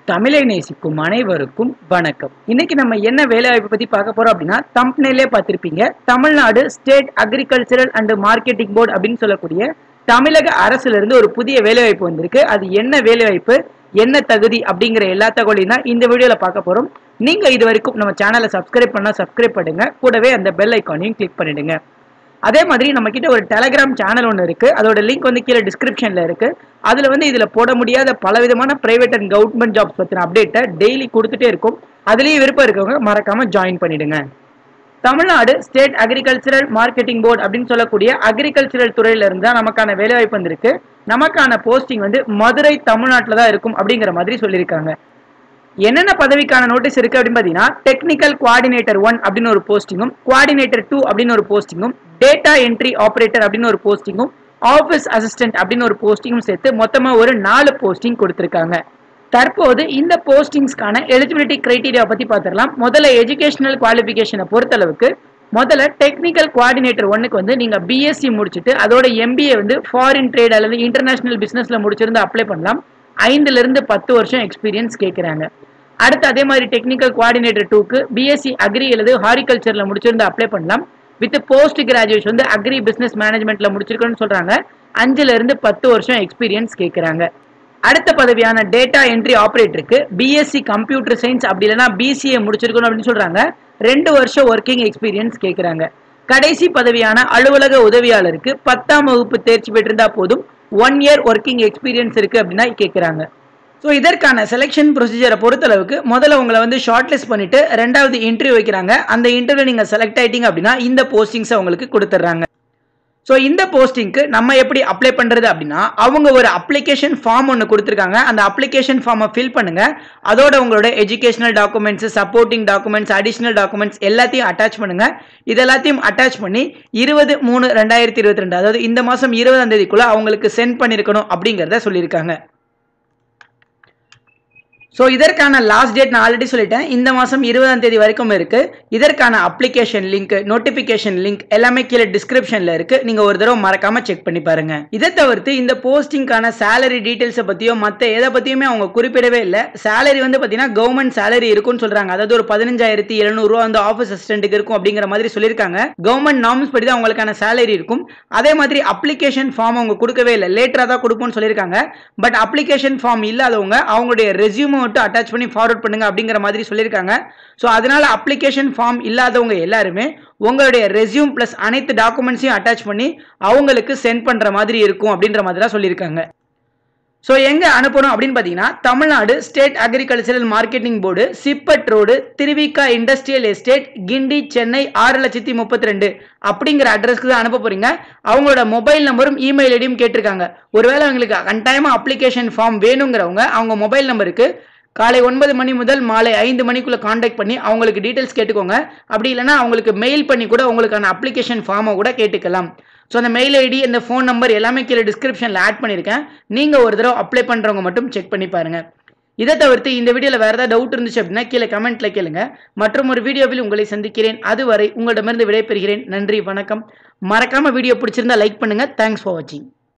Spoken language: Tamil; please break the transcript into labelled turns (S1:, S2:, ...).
S1: தமிழை நேசிக்கும் அனைவருக்கும் வணக்கம் இன்னைக்கு நம்ம என்ன வேலைவாய்ப்பு பத்தி பார்க்க போறோம் அப்படின்னா தம்ப்னேலே பார்த்திருப்பீங்க Tamil Nadu state agricultural and marketing board அப்படின்னு சொல்லக்கூடிய தமிழக அரசுல இருந்து ஒரு புதிய வேலைவாய்ப்பு வந்திருக்கு அது என்ன வேலைவாய்ப்பு என்ன தகுதி அப்படிங்கிற எல்லா தகவலையும் தான் இந்த வீடியோல பார்க்க போறோம் நீங்க இது வரைக்கும் நம்ம சேனலை சப்ஸ்கிரைப் பண்ணா சப்ஸ்கிரைப் பண்ணுங்க கூடவே அந்த பெல் ஐக்கானையும் கிளிக் பண்ணிடுங்க அதே மாதிரி நம்ம கிட்ட ஒரு டெலகிராம் சேனல் ஒன்று இருக்கு அதோட லிங்க் வந்து கீழே டிஸ்கிரிப்ஷன்ல இருக்கு அதுல வந்து இதுல போட முடியாத பலவிதமான பிரைவேட் அண்ட் கவர்மெண்ட் ஜாப்ஸ் பத்தின அப்டேட்டை டெய்லி கொடுத்துட்டே இருக்கும் அதுலயும் விருப்பம் இருக்கவங்க மறக்காம ஜாயின் பண்ணிடுங்க Tamil Nadu state agricultural marketing board அப்படின்னு சொல்லக்கூடிய அக்ரிகல்ச்சரல் துறையில இருந்து தான் நமக்கான வேலைவாய்ப்பு வந்திருக்கு நமக்கான போஸ்டிங் வந்து மதுரை தமிழ்நாட்டில் தான் இருக்கும் அப்படிங்கிற மாதிரி சொல்லியிருக்காங்க என்னென்ன பதவிக்கான நோட்டீஸ் இருக்கு அப்படின்னு பார்த்தீங்கன்னா டெக்னிக்கல் குவாடினேட்டர் ஒன் அப்படின்னு ஒரு போஸ்டிங்கும் குவாடினேட்டர் டூ அப்படின்னு ஒரு போஸ்டிங்கும் டேட்டா என்ட்ரி ஆபரேட்டர் அப்படின்னு ஒரு போஸ்டிங்கும் ஆஃபீஸ் அசிஸ்டன்ட் அப்படின்னு ஒரு போஸ்டிங்கும் சேர்த்து மொத்தமாக ஒரு நாலு போஸ்டிங் கொடுத்துருக்காங்க தற்போது இந்த போஸ்டிங்ஸ்க்கான எலிஜிபிலிட்டி கிரைட்டீரியா பற்றி பார்த்துடலாம் முதல்ல எஜுகேஷனல் குவாலிஃபிகேஷனை பொறுத்தளவுக்கு முதல்ல டெக்னிக்கல் குவாடினேட்டர் ஒன்றுக்கு வந்து நீங்கள் பிஎஸ்சி முடிச்சுட்டு அதோட எம்பிஏ வந்து ஃபாரின் ட்ரேட் அல்லது இன்டர்நேஷனல் பிஸ்னஸில் முடிச்சிருந்து அப்ளை பண்ணலாம் ஐந்துலேருந்து பத்து வருஷம் எக்ஸ்பீரியன்ஸ் கேட்குறாங்க அடுத்து அதே மாதிரி டெக்னிக்கல் குவாடினேட்டர் டூக்கு பிஎஸ்சி அக்ரி அல்லது ஹாரிகல்ச்சரில் முடிச்சிருந்து அப்ளை பண்ணலாம் வித் போஸ்ட் கிராஜுவேஷன் வந்து அக்ரி பிஸ்னஸ் மேனேஜ்மெண்ட்ல முடிச்சிருக்கோன்னு சொல்றாங்க அஞ்சுல இருந்து பத்து வருஷம் எக்ஸ்பீரியன்ஸ் கேட்குறாங்க அடுத்த பதவியான டேட்டா என்ட்ரி ஆப்ரேட்டருக்கு பிஎஸ்சி கம்ப்யூட்டர் சயின்ஸ் அப்படி இல்லைன்னா பிசிஏ முடிச்சிருக்கணும் அப்படின்னு சொல்றாங்க ரெண்டு வருஷம் ஒர்க்கிங் எக்ஸ்பீரியன்ஸ் கேட்குறாங்க கடைசி பதவியான அலுவலக உதவியாளருக்கு பத்தாம் வகுப்பு தேர்ச்சி பெற்றிருந்தா போதும் ஒன் இயர் ஒர்க்கிங் எக்ஸ்பீரியன்ஸ் இருக்கு அப்படின்னா கேட்குறாங்க ஸோ இதற்கான செலெக்ஷன் ப்ரொசீஜரை பொறுத்தளவுக்கு முதல்ல உங்களை வந்து ஷார்ட் லிஸ்ட் பண்ணிட்டு ரெண்டாவது இன்டர்வியூ வைக்கிறாங்க அந்த இன்டர்வியூ நீங்கள் செலக்ட் ஆயிட்டீங்க அப்படின்னா இந்த போஸ்டிங்ஸை உங்களுக்கு கொடுத்துட்றாங்க ஸோ இந்த போஸ்டிங்க்கு நம்ம எப்படி அப்ளை பண்ணுறது அப்படின்னா அவங்க ஒரு அப்ளிகேஷன் ஃபார்ம் ஒன்று கொடுத்துருக்காங்க அந்த அப்ளிகேஷன் ஃபார்மை ஃபில் பண்ணுங்க அதோட உங்களோட educational documents supporting documents additional documents எல்லாத்தையும் அட்டாச் பண்ணுங்க இது எல்லாத்தையும் அட்டாச் பண்ணி இருபது மூணு ரெண்டாயிரத்தி இருபத்தி ரெண்டு அதாவது இந்த மாதம் இருபதாம் தேதிக்குள்ள அவங்களுக்கு சென்ட் பண்ணியிருக்கணும் அப்படிங்கிறத சொல்லியிருக்காங்க ஸோ இதற்கான லாஸ்ட் டேட் நான் ஆல்ரெடி சொல்லிட்டேன் இந்த மாதம் இருபதாம் தேதி வரைக்கும் இருக்கு இதற்கான அப்ளிகேஷன் லிங்க் நோட்டிஃபிகேஷன் லிங்க் எல்லாமே கீழே டிஸ்கிரிப்ஷனில் இருக்கு நீங்கள் ஒரு தடவை மறக்காம செக் பண்ணி பாருங்க இதை தவிர்த்து இந்த போஸ்டிங்கான சேலரி டீட்டெயில்ஸை பற்றியோ மற்ற எதை பற்றியுமே அவங்க குறிப்பிடவே இல்லை சேலரி வந்து பார்த்தீங்கன்னா கவர்மெண்ட் சேலரி இருக்கும்னு சொல்றாங்க அதாவது ஒரு பதினஞ்சாயிரத்தி எழுநூறுவா அந்த ஆஃபீஸ் அசிஸ்டன்ட்டுக்கு இருக்கும் அப்படிங்கிற மாதிரி சொல்லியிருக்காங்க கவர்மெண்ட் நார்ம்ஸ் படி தான் அவங்களுக்கான சேலரி இருக்கும் அதே மாதிரி அப்ளிகேஷன் ஃபார்ம் அவங்க கொடுக்கவே இல்லை லேட்டராக தான் கொடுப்போம்னு சொல்லியிருக்காங்க பட் அப்ளிகேஷன் ஃபார்ம் இல்லாதவங்க அவங்களுடைய ரெசியூமை மட்டும் அட்டாச் பண்ணி ஃபார்வர்ட் பண்ணுங்க அப்படிங்கிற மாதிரி சொல்லியிருக்காங்க ஸோ அதனால அப்ளிகேஷன் ஃபார்ம் இல்லாதவங்க எல்லாருமே உங்களுடைய ரெசியூம் ப்ளஸ் அனைத்து டாக்குமெண்ட்ஸையும் அட்டாச் பண்ணி அவங்களுக்கு சென்ட் பண்ணுற மாதிரி இருக்கும் அப்படின்ற மாதிரி தான் சொல்லியிருக்காங்க ஸோ எங்கே அனுப்பணும் அப்படின்னு பார்த்தீங்கன்னா Tamil Nadu state agricultural marketing board சிப்பட் road Thiru Vi Ka industrial estate கிண்டி சென்னை ஆறு லட்சத்தி முப்பத்தி ரெண்டு அப்படிங்கிற அட்ரஸ்க்கு தான் அனுப்ப போறீங்க அவங்களோட மொபைல் நம்பரும் இமெயில் ஐடியும் கேட்டிருக்காங்க ஒருவேளை அவங்களுக்கு கட்டாயமாக அப்ளிகேஷன் ஃபார்ம் வேணுங்கிறவங்க அவங்க மொபைல் நம்பருக்கு காலை ஒன்பது மணி முதல் மாலை ஐந்து மணிக்குள்ளே காண்டாக்ட் பண்ணி அவங்களுக்கு டீட்டெயில்ஸ் கேட்டுக்கோங்க அப்படி இல்லைனா அவங்களுக்கு மெயில் பண்ணி கூட உங்களுக்கான அப்ளிகேஷன் ஃபார்மை கூட கேட்டுக்கலாம் ஸோ அந்த மெயில் ஐடி அந்த ஃபோன் நம்பர் எல்லாமே கீழே டிஸ்கிரிப்ஷனில் ஆட் பண்ணியிருக்கேன் நீங்கள் ஒரு தடவை அப்ளை பண்ணுறவங்க மட்டும் செக் பண்ணி பாருங்கள் இதை தவிர்த்து இந்த வீடியோவில் வேறு ஏதாவது டவுட் இருந்துச்சு அப்படின்னா கீழே கமெண்ட்டில் கேளுங்க மற்றும் ஒரு வீடியோவில் உங்களை சந்திக்கிறேன் அதுவரை உங்களிடமிருந்து விடைபெறுகிறேன் நன்றி வணக்கம் மறக்காமல் வீடியோ பிடிச்சிருந்தா லைக் பண்ணுங்கள் தேங்க்ஸ் ஃபார் வாட்சிங்